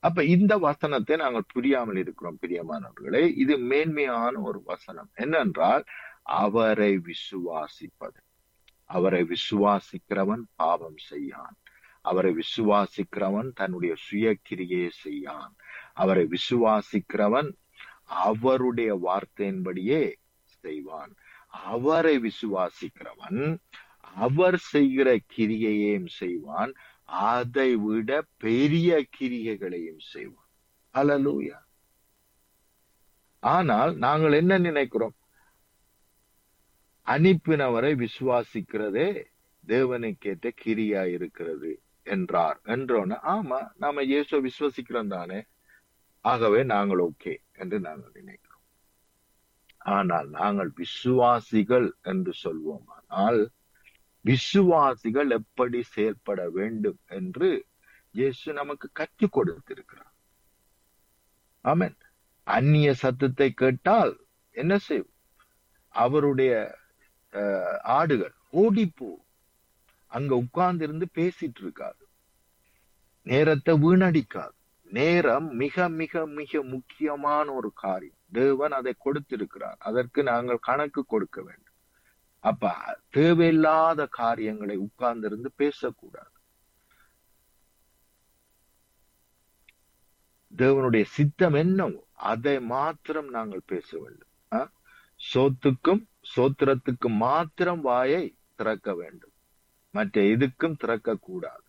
அப்ப இந்த வசனத்தை நாங்கள் புரியாமல் இருக்கிறோம் பிரியமானவர்களே இது மேன்மையான ஒரு வசனம் என்னென்றால் அவரை விசுவாசிப்பது அவரை விசுவாசிக்கிறவன் பாவம் செய்யான் அவரை விசுவாசிக்கிறவன் தன்னுடைய சுய கிரியை செய்யான் அவரை விசுவாசிக்கிறவன் அவருடைய வார்த்தையின்படியே செய்வான் அவரை விசுவாசிக்கிறவன் அவர் செய்கிற கிரியையையும் செய்வான் அதை விட பெரிய கிரியைகளையும் செய்வான் அல்லூயா ஆனால் நாங்கள் என்ன நினைக்கிறோம் அனுப்பினவரை விசுவாசிக்கிறதே தேவனுக்கேற்ற கிரியா இருக்கிறது என்றார் என்றோன்னு ஆமா நாம இயேசு விசுவசிக்கிறோம் தானே ஆகவே நாங்கள் ஓகே என்று நாங்கள் நினைக்கிறோம் ஆனால் நாங்கள் விசுவாசிகள் என்று சொல்வோமானால் விசுவாசிகள் எப்படி செயல்பட வேண்டும் என்று இயேசு நமக்கு கற்றுக் கொடுத்திருக்கிறார் ஆமென் அந்நிய சத்தத்தை கேட்டால் என்ன செய்யும் அவருடைய அஹ், ஆடுகள் ஓடிப்போ அங்க உட்கார்ந்து இருந்து பேசிட்டு இருக்காது நேரத்தை வீணடிக்காது நேரம் மிக மிக மிக முக்கியமான ஒரு காரியம் தேவன் அதை கொடுத்திருக்கிறார் அதற்கு நாங்கள் கணக்கு கொடுக்க வேண்டும் அப்ப தேவையில்லாத காரியங்களை உட்கார்ந்து இருந்து பேசக்கூடாது தேவனுடைய சித்தம் என்னவோ அதை மாத்திரம் நாங்கள் பேச வேண்டும் ஆ? சோத்துக்கும் சோத்திரத்துக்கும் மாத்திரம் வாயை திறக்க வேண்டும் மற்ற எதுக்கும் திறக்க கூடாது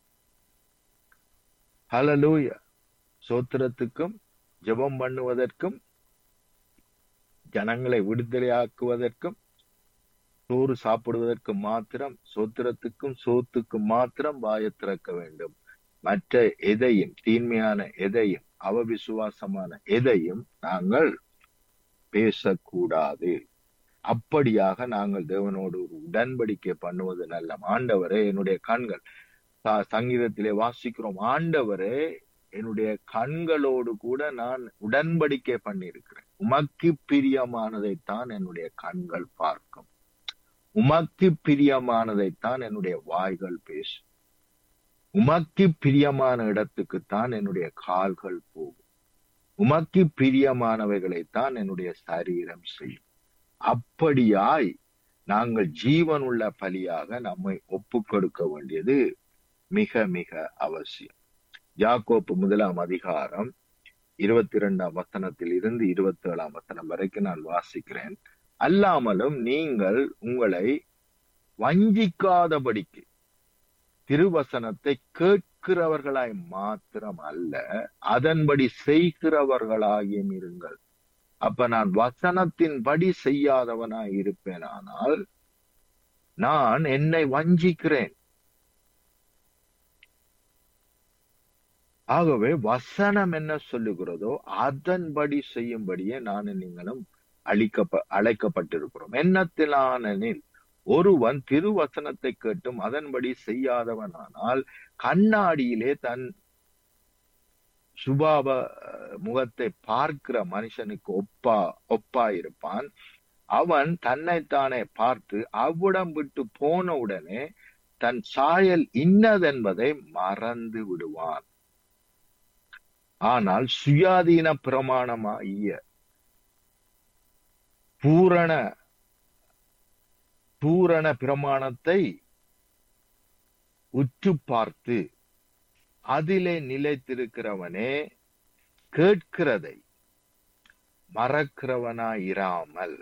ஹலலூயா சோத்திரத்துக்கும் ஜெபம் பண்ணுவதற்கும் ஜனங்களை விடுதலையாக்குவதற்கும் சோறு சாப்பிடுவதற்கு மாத்திரம் சோத்திரத்துக்கும் சோத்துக்கும் மாத்திரம் வாயை திறக்க வேண்டும் மற்ற எதையும் தீன்மையான எதையும் அவவிசுவாசமான எதையும் நாங்கள் பேசக்கூடாது அப்படியாக நாங்கள் தேவனோடு ஒரு உடன்படிக்கை பண்ணுவது நல்ல ஆண்டவரே என்னுடைய கண்கள் ச- சங்கீதத்திலே வாசிக்கிறோம் ஆண்டவரே என்னுடைய கண்களோடு கூட நான் உடன்படிக்கை பண்ணியிருக்கிறேன் உமக்கு பிரியமானதைத்தான் என்னுடைய கண்கள் பார்க்கும் உமக்கு பிரியமானதைத்தான் என்னுடைய வாய்கள் பேசும் உமக்கு பிரியமான இடத்துக்குத்தான் என்னுடைய கால்கள் போகும் உமக்கு பிரியமானவைகளைத்தான் என்னுடைய சரீரம் செய்யும் அப்படியாய் நாங்கள் ஜீவனுள்ள பலியாக நம்மை ஒப்புக் கொடுக்க வேண்டியது மிக மிக அவசியம் யாக்கோப்பு முதலாம் அதிகாரம் இருபத்தி இரண்டாம் வசனத்தில் இருந்து இருபத்தி ஏழாம் வசனம் வரைக்கும் நான் வாசிக்கிறேன் அல்லாமலும் நீங்கள் உங்களை வஞ்சிக்காதபடிக்கு திருவசனத்தை கேட்கிறவர்களாய் மாத்திரம் அல்ல அதன்படி செய்கிறவர்களாயும் இருங்கள் அப்ப நான் வசனத்தின்படி செய்யாதவனாய் இருப்பேனானால் நான் என்னை வஞ்சிக்கிறேன் ஆகவே வசனம் என்ன சொல்லுகிறதோ அதன்படி செய்யும்படியே நான் நீங்களும் அழிக்கப்ப அழைக்கப்பட்டிருக்கிறோம் என்னத்திலானெனில் ஒருவன் திருவசனத்தை கேட்டும் அதன்படி செய்யாதவனானால் கண்ணாடியிலே தன் சுபாவ அஹ், முகத்தை பார்க்கிற மனுஷனுக்கு ஒப்பா ஒப்பா இருப்பான் அவன் தன்னைத்தானே பார்த்து அவ்விடம் விட்டு போன உடனே தன் சாயல் இன்னதென்பதை மறந்து விடுவான் ஆனால் சுயாதீன பிரமாணமாகிய பூரண பூரண பிரமாணத்தை உற்று பார்த்து அதிலே நிலைத்திருக்கிறவனே கேட்கிறதை மறக்கிறவனாயிராமல்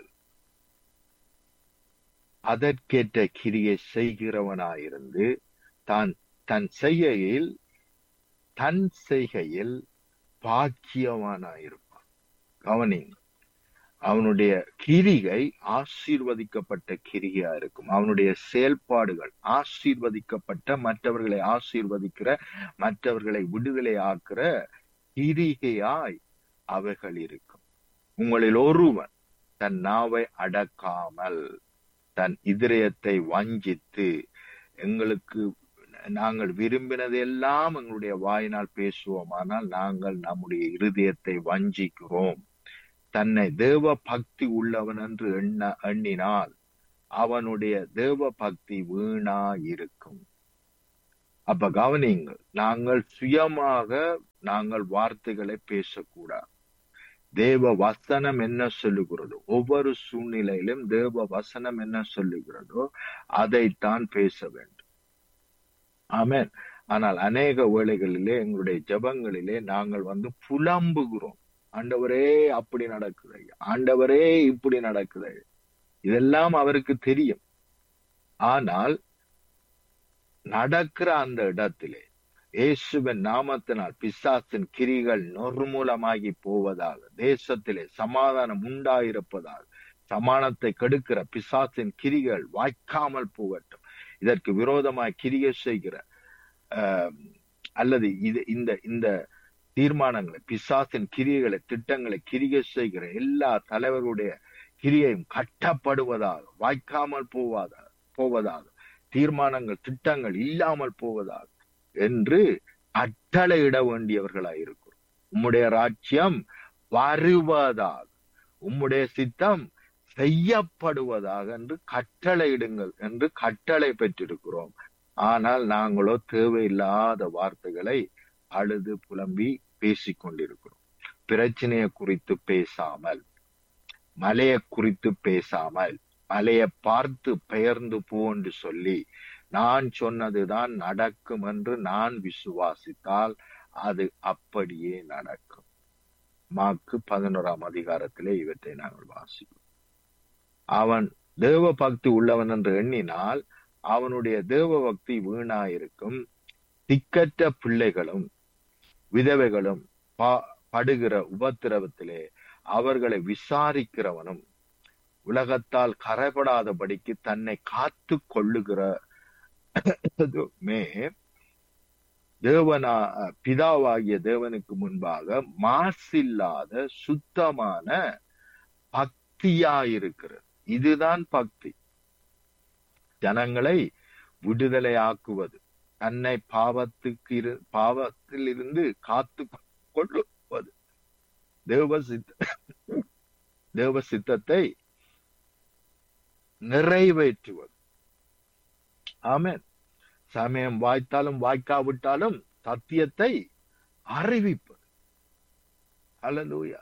அதற்கேற்ற கிரியை செய்கிறவனாயிருந்து தான் தன் செய்கையில் தன் செய்கையில் பாக்கியவானாயிருப்பான் கவனிங்க அவனுடைய கிரிகை ஆசீர்வதிக்கப்பட்ட கிரிகையா இருக்கும் அவனுடைய செயல்பாடுகள் ஆசீர்வதிக்கப்பட்ட மற்றவர்களை ஆசீர்வதிக்கிற மற்றவர்களை விடுதலை ஆக்குற கிரிகையாய் அவைகள் இருக்கும் உங்களில் ஒருவன் தன் நாவை அடக்காமல் தன் இதயத்தை வஞ்சித்து எங்களுக்கு நாங்கள் விரும்பினதெல்லாம் எங்களுடைய வாயினால் பேசுவோமானால் நாங்கள் நம்முடைய இருதயத்தை வஞ்சிக்கிறோம் தன்னை தேவ பக்தி உள்ளவன் என்று எண்ண எண்ணினால் அவனுடைய தேவ பக்தி வீணா இருக்கும் அப்ப கவனியுங்கள் நாங்கள் சுயமாக நாங்கள் வார்த்தைகளை பேசக்கூடாது தேவ வசனம் என்ன சொல்லுகிறதோ ஒவ்வொரு சூழ்நிலையிலும் தேவ வசனம் என்ன சொல்லுகிறதோ அதைத்தான் பேச வேண்டும் ஆமென் ஆனால் அநேக வேளைகளிலே எங்களுடைய ஜெபங்களிலே நாங்கள் வந்து புலம்புகிறோம் ஆண்டவரே அப்படி நடக்குது ஆண்டவரே இப்படி நடக்குது இதெல்லாம் அவருக்கு தெரியும் ஆனால் நடக்கிற அந்த இடத்திலே இயேசுவின் நாமத்தினால் பிசாசின் கிரிகள் நொறுமூலமாகி போவதாக தேசத்திலே சமாதானம் உண்டாயிருப்பதாக சமானத்தை கெடுக்கிற பிசாசின் கிரிகள் வாய்க்காமல் போகட்டும் இதற்கு விரோதமாய் கிரியை செய்கிற ஆஹ், அல்லது இது இந்த இந்த தீர்மானங்களை பிசாசின் கிரியைகளை திட்டங்களை கிரியை செய்கிற எல்லா தலைவருடைய கிரியையும் கட்டப்படுவதாக வாய்க்காமல் போவதாக போவதாக தீர்மானங்கள் திட்டங்கள் இல்லாமல் போவதாக என்று கட்டளையிட வேண்டியவர்களாய் இருக்கிறோம் உம்முடைய ராஜ்யம் வருவதாக உம்முடைய சித்தம் செய்யப்படுவதாக என்று கட்டளையிடுங்கள் என்று கட்டளை பெற்றிருக்கிறோம் ஆனால் நாங்களோ தேவையில்லாத வார்த்தைகளை அழுது புலம்பி பேசிக் கொண்டிருக்கிறோம் பிரச்சனையை குறித்து பேசாமல் மலையை குறித்து பேசாமல் மலையை பார்த்து பெயர்ந்து போ என்று சொல்லி நான் சொன்னதுதான் நடக்கும் என்று நான் விசுவாசித்தால் அது அப்படியே நடக்கும் மாக்கு பதினோராம் அதிகாரத்திலே இவற்றை நாங்கள் வாசிக்கிறோம் அவன் தேவ பக்தி உள்ளவன் என்று எண்ணினால் அவனுடைய தேவ பக்தி வீணாயிருக்கும் திக்கற்ற பிள்ளைகளும் விதவைகளும் பா- படுகிற உபத்திரவத்திலே அவர்களை விசாரிக்கிறவனும் உலகத்தால் கரைபடாதபடிக்கு தன்னை காத்து கொள்ளுகிறதுமே தேவனா பிதாவாகிய தேவனுக்கு முன்பாக மாசில்லாத சுத்தமான பக்தியாயிருக்கிறது இதுதான் பக்தி ஜனங்களை விடுதலையாக்குவது தன்னை பாவத்துக்கு இரு பாவத்தில் இருந்து காத்து கொள்ளுவது தேவ சித்த தேவ சித்தத்தை நிறைவேற்றுவது ஆமென் சமயம் வாய்த்தாலும் வாய்க்காவிட்டாலும் சத்தியத்தை அறிவிப்பது அல்லேலூயா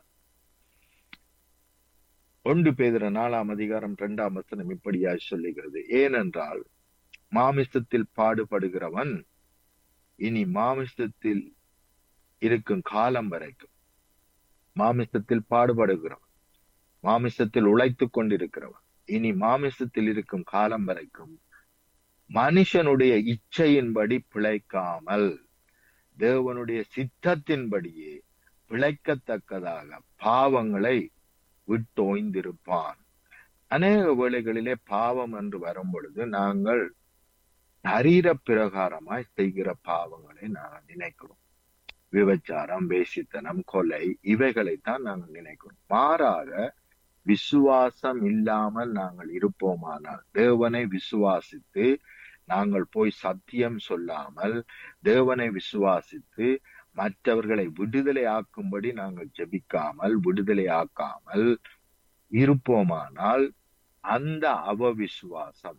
ஒன்று பேதுரு நாலாம் அதிகாரம் இரண்டாம் வசனம் இப்படியாய் சொல்லுகிறது ஏனென்றால் மாமிசத்தில் பாடுபடுகிறவன் இனி மாமிசத்தில் இருக்கும் காலம் வரைக்கும் மாமிசத்தில் பாடுபடுகிறவன் மாமிசத்தில் உழைத்துக் கொண்டிருக்கிறவன் இனி மாமிசத்தில் இருக்கும் காலம் வரைக்கும் மனுஷனுடைய இச்சையின்படி பிழைக்காமல் தேவனுடைய சித்தத்தின்படியே பிழைக்கத்தக்கதாக பாவங்களை விட்டோய்ந்திருப்பான் அநேக வேளைகளிலே பாவம் என்று வரும் பொழுது நாங்கள் சரீர பிரகாரமாய் செய்கிற பாவங்களை நாங்கள் நினைக்கிறோம் விபச்சாரம் வேசித்தனம் கொலை இவைகளைத்தான் நாங்கள் நினைக்கிறோம் மாறாக விசுவாசம் இல்லாமல் நாங்கள் இருப்போமானால் தேவனை விசுவாசித்து நாங்கள் போய் சத்தியம் சொல்லாமல் தேவனை விசுவாசித்து மற்றவர்களை விடுதலை ஆக்கும்படி நாங்கள் ஜெபிக்காமல் விடுதலை ஆக்காமல் இருப்போமானால் அந்த அவவிசுவாசம்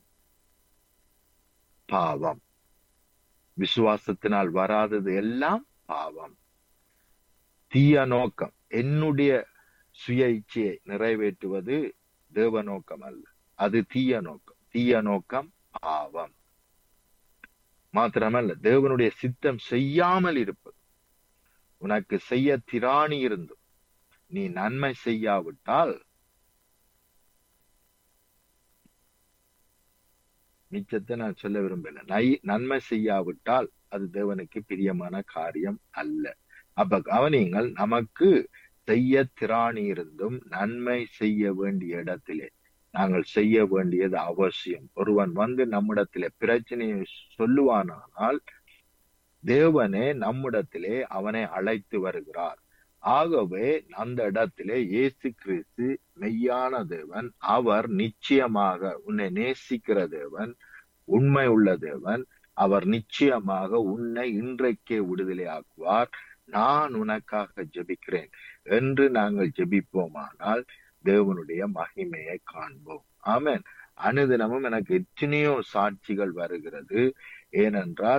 பாவம் விசுவாசத்தினால் வராதது எல்லாம் பாவம் தீய நோக்கம் என்னுடைய சுய இச்சையை நிறைவேற்றுவது தேவ நோக்கம் அல்ல அது தீய நோக்கம் தீய நோக்கம் பாவம் மாத்திரமல்ல தேவனுடைய சித்தம் செய்யாமல் இருப்பது உனக்கு செய்ய திராணி இருந்தும் நீ நன்மை செய்யாவிட்டால் மிச்சத்தை நான் சொல்ல விரும்பல நை நன்மை செய்யாவிட்டால் அது தேவனுக்கு பிரியமான காரியம் அல்ல அப்ப கவனியுங்கள் நமக்கு செய்ய திராணி இருந்தும் நன்மை செய்ய வேண்டிய இடத்திலே நாங்கள் செய்ய வேண்டியது அவசியம் ஒருவன் வந்து நம்மிடத்திலே பிரச்சனையை சொல்லுவானானால் தேவனே நம்மிடத்திலே அவனை அழைத்து வருகிறார் ஆகவே அந்த இடத்திலே இயேசு கிறிஸ்து மெய்யான தேவன் அவர் நிச்சயமாக உன்னை நேசிக்கிற தேவன் உண்மை உள்ள தேவன் அவர் நிச்சயமாக உன்னை இன்றைக்கே விடுதலை ஆக்குவார் நான் உனக்காக ஜெபிக்கிறேன் என்று நாங்கள் ஜெபிப்போமானால் தேவனுடைய மகிமையை காண்போம் ஆமென் அனுதினமும் எனக்கு எத்தனையோ சாட்சிகள் வருகிறது ஏனென்றால்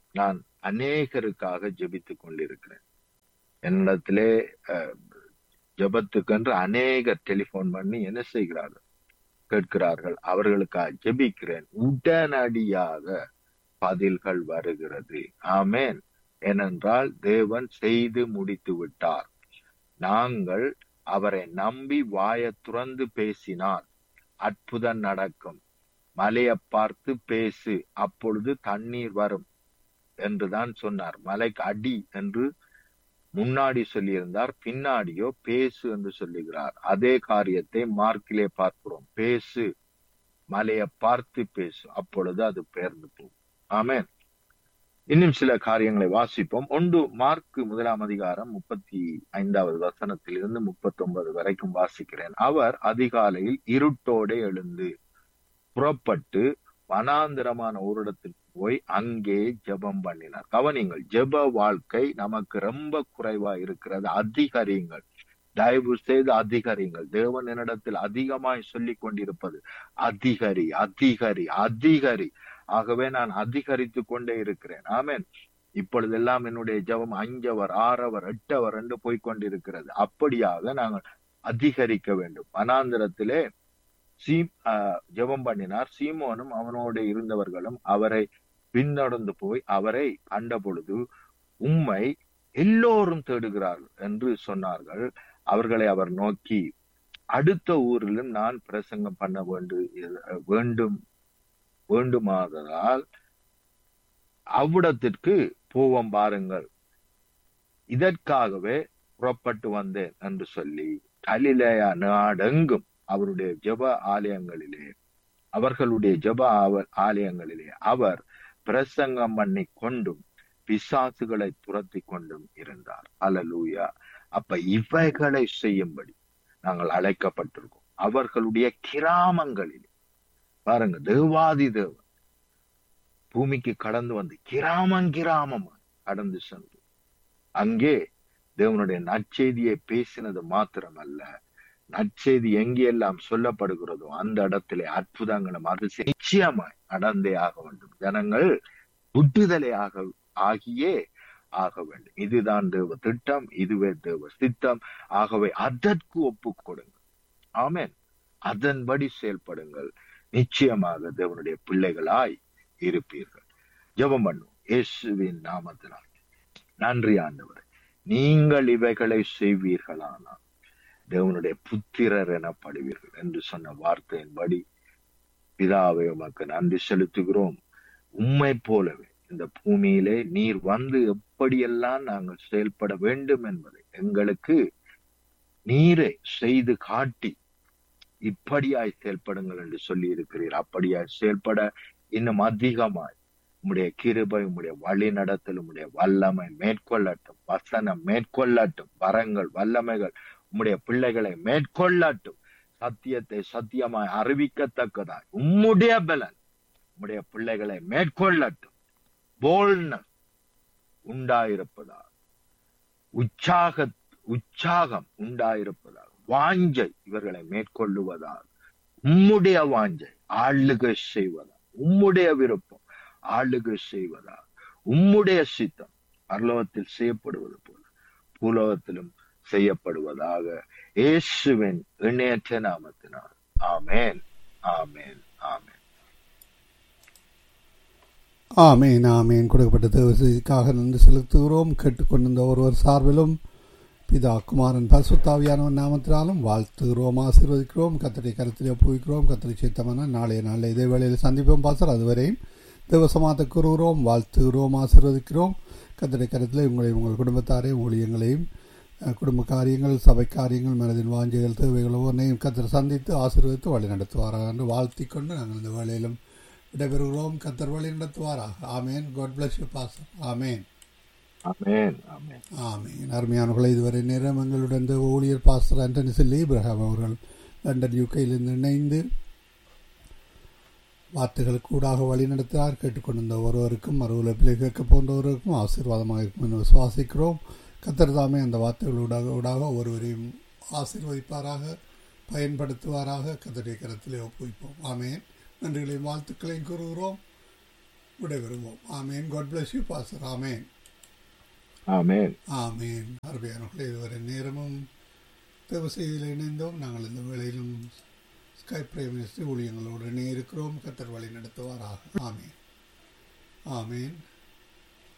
நான் அநேகருக்காக ஜெபித்துக் கொண்டிருக்கிறேன் என்னிடத்திலே அஹ், ஜெபத்துக்கென்று அநேகர் டெலிபோன் பண்ணி என்ன செய்கிறார்கள் கேட்கிறார்கள் அவர்களுக்காக ஜெபிக்கிறேன் உடனடியாக பதில்கள் வருகிறது ஆமென் ஏனென்றால் தேவன் செய்து முடித்து விட்டார் நாங்கள் அவரை நம்பி வாயை துறந்து பேசினால் அற்புதம் நடக்கும் மலையை பார்த்து பேசு அப்பொழுது தண்ணீர் வரும் என்றுதான் சொன்னார் மலைக்கு அடி என்று முன்னாடி சொல்லியிருந்தார் பின்னாடியோ பேசு என்று சொல்லுகிறார் அதே காரியத்தை மார்க்கிலே பார்க்கிறோம் பேசு மலையை பார்த்து பேசு அப்பொழுது அது பெயர்ந்து போகும் ஆமென் இன்னும் சில காரியங்களை வாசிப்போம் ஒன்று மார்க் முதலாம் அதிகாரம் முப்பத்தி ஐந்தாவது வசனத்தில் இருந்து முப்பத்தி ஒன்பது வரைக்கும் வாசிக்கிறேன் அவர் அதிகாலையில் இருட்டோടെ எழுந்து புறப்பட்டு வனாந்திரமான ஓரிடத்துக்கு போய் அங்கே ஜெபம் பண்ணினார் கவனிங்கள் ஜெப வாழ்க்கை நமக்கு ரொம்ப குறைவா இருக்கிறது அதிகரியுங்கள் தயவு செய்து அதிகரியுங்கள் தேவன் என்னிடத்தில் அதிகமாய் சொல்லிக் கொண்டிருப்பது அதிகரி அதிகரி அதிகரி ஆகவே நான் அதிகரித்து கொண்டே இருக்கிறேன் ஆமென் இப்பொழுதெல்லாம் என்னுடைய ஜெபம் அஞ்சவர் ஆறவர் எட்டவர் என்று போய்க்கொண்டிருக்கிறது அப்படியாக நாங்கள் அதிகரிக்க வேண்டும் வனாந்திரத்திலே சீ ஆஹ் ஜெபம் பண்ணினார் சீமோனும் அவனோடு இருந்தவர்களும் அவரை பின்தொடர்ந்து போய் அவரை கண்ட பொழுது உம்மை எல்லோரும் தேடுகிறார்கள் என்று சொன்னார்கள் அவர்களை அவர் நோக்கி அடுத்த ஊரிலும் நான் பிரசங்கம் பண்ண வேண்டும் வேண்டும் வேண்டுமாததால் அவ்விடத்திற்கு போவோம் பாருங்கள் இதற்காகவே புறப்பட்டு வந்தேன் என்று சொல்லி கலிலேயா நாடெங்கும் அவருடைய ஜெப ஆலயங்களிலே அவர்களுடைய ஜெப ஆவ- ஆலயங்களிலே அவர் பிரசங்கம் பண்ணி கொண்டும் பிசாசுகளை துரத்தி கொண்டும் இருந்தார் அல்லேலூயா அப்ப இவைகளை செய்யும்படி நாங்கள் அழைக்கப்பட்டிருக்கோம் அவர்களுடைய கிராமங்களில் பாருங்க தேவாதி தேவன் பூமிக்கு கடந்து வந்து கிராமம் கிராமமா கடந்து சென்று அங்கே தேவனுடைய நற்செய்தியை பேசினது மாத்திரமல்ல நற்செய்தி எங்கெல்லாம் சொல்லப்படுகிறதோ அந்த இடத்திலே அற்புதங்களும் அது நிச்சயமாய் நடந்தே ஆக வேண்டும் ஜனங்கள் விட்டுதலை ஆக ஆகியே ஆக வேண்டும் இதுதான் தேவ திட்டம் இதுவே தேவ சித்தம் ஆகவே அதற்கு ஒப்பு கொடுங்கள் ஆமென் அதன்படி செயல்படுங்கள் நிச்சயமாக தேவனுடைய பிள்ளைகளாய் இருப்பீர்கள் ஜெபம் பண்ணும் இயேசுவின் நாமத்தினால் நன்றி ஆண்டவரே நீங்கள் இவைகளை செய்வீர்களானால் தேவனுடைய புத்திரர் எனப்படுவீர்கள் என்று சொன்ன வார்த்தையின்படி பிதாவை உமக்கு நன்றி செலுத்துகிறோம் உம்மை போலவே இந்த பூமியிலே நீர் வந்து எப்படியெல்லாம் நாங்கள் செயல்பட வேண்டும் என்பதை எங்களுக்கு நீரே செய்து காட்டி இப்படியாய் செயல்படுங்கள் என்று சொல்லி இருக்கிறீர் அப்படியாய் செயல்பட இன்னும் அதிகமாய் உம்முடைய கிருபை உம்முடைய வழி நடத்தல் உம்முடைய வல்லமை மேற்கொள்ளட்டும் வசனம் மேற்கொள்ளட்டும் வரங்கள் வல்லமைகள் உம்முடைய பிள்ளைகளை மேற்கொள்ளட்டும் சத்தியத்தை சத்தியமாய் அறிவிக்கத்தக்கதாய் உம்முடைய பலன் உம்முடைய பிள்ளைகளை மேற்கொள்ளட்டும் போல்னஸ் உண்டாயிருப்பதா உற்சாக உற்சாகம் உண்டாயிருப்பதாக வாஞ்சை இவர்களை மேற்கொள்ளுவதாக உம்முடைய வாஞ்சை ஆளுகை செய்வதா உம்முடைய விருப்பம் ஆளுகை செய்வதா உம்முடைய சித்தம் பரலோகத்தில் செய்யப்படுவது போல பூலோகத்திலும் செய்யப்படுவதாக இயேசுவின் இணையற்ற நாமத்தினால் ஆமென் ஆமென் ஆமென் ஆமேன் ஆமேன் கொடுக்கப்பட்ட தேவசதிக்காக நன்றி செலுத்துகிறோம் கேட்டுக்கொண்டிருந்த ஒருவர் சார்பிலும் பிதா குமாரன் பசுத்தாவியானவன் நாமத்தினாலும் வாழ்த்துகிறோம் ஆசீர்வதிக்கிறோம் கத்தரை கருத்தில் ஒப்புவிக்கிறோம் கத்தரை சித்தமான நாளைய நாளில் இதே வேளையில் சந்திப்போம் பாசர் அதுவரையும் தேவசமாத்த கூறுகிறோம் வாழ்த்துகிறோம் ஆசீர்வதிக்கிறோம் கத்தரை கருத்தில் உங்களையும் உங்கள் குடும்பத்தாரையும் ஊழியங்களையும் அஹ், குடும்ப காரியங்கள் சபை காரியங்கள் மனதின் வாஞ்சைகள் தேவைகள் ஒவ்வொன்றையும் கத்தர் சந்தித்து ஆசீர்வதித்து வழி நடத்துவாராக என்று வாழ்த்திக் கொண்டு நாங்கள் இந்த வேளையிலும் விடைபெறுகிறோம் கத்தர் வழி நடத்துவாராக ஆமேன் காட் பிளஸ் யூ பாசர் ஆமேன் ஆமென் ஆமென் ஆமீன் அருமையானவர்களை இதுவரை நேரம் எங்களுடன் இந்த ஊழியர் பாஸ்டர் ஆண்டனி செல்லி இப்ரஹாம் அவர்கள் லண்டன் யூகையிலிருந்து இணைந்து வார்த்தைகளுக்கு கூடாக வழி நடத்தினார் கேட்டுக்கொண்டிருந்த ஒருவருக்கும் மறுவுலப்பிலே கேட்க போன்றவருக்கும் ஆசீர்வாதமாக இருக்கும் என்று விசுவாசிக்கிறோம் கத்தர் தாமே அந்த வார்த்தைகளூடாக ஊடாக ஒருவரையும் ஆசீர்வதிப்பாராக பயன்படுத்துவாராக கத்தருடைய கரத்திலே ஒப்புவிப்போம் ஆமேன் நன்றிகளையும் வாழ்த்துக்களையும் கூறுகிறோம் விடைபெறுவோம் ஆமேன் காட் பிளஸ் யூ பாஸ்டர் ஆமேன் ஆமென் ஆமேன் அருமையானவர்களே இதுவரை நேரமும் தேவ செய்தியில் இணைந்தோம் நாங்கள் இந்த வேளையிலும் ஸ்கை பிரேமிஸ்ட் ஊழியங்களோடு இணைய இருக்கிறோம் கத்தர் வழி நடத்துவாராக ஆமேன் ஆமேன்